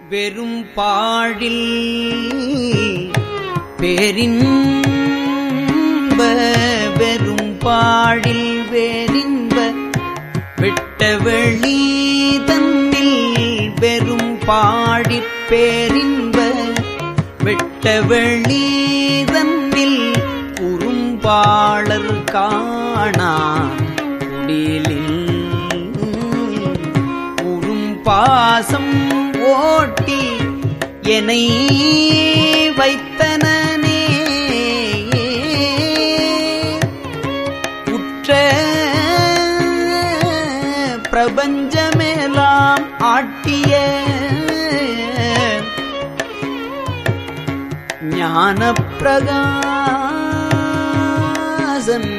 வெறும் பாழில் பேரின்ப வெறும் பாழில் வேரின்ப விட்ட வெளி தன்னில் வெறும் பாடிப் பேரின்ப விட்ட வெளி தன்னில் குறும்பாளர் காணா குடிலில் உறும்பாசம் ஓட்டி என்னை வைத்தனனே உற்ற பிரபஞ்சமேலாம் ஆட்டிய ஞான பிரகாசன்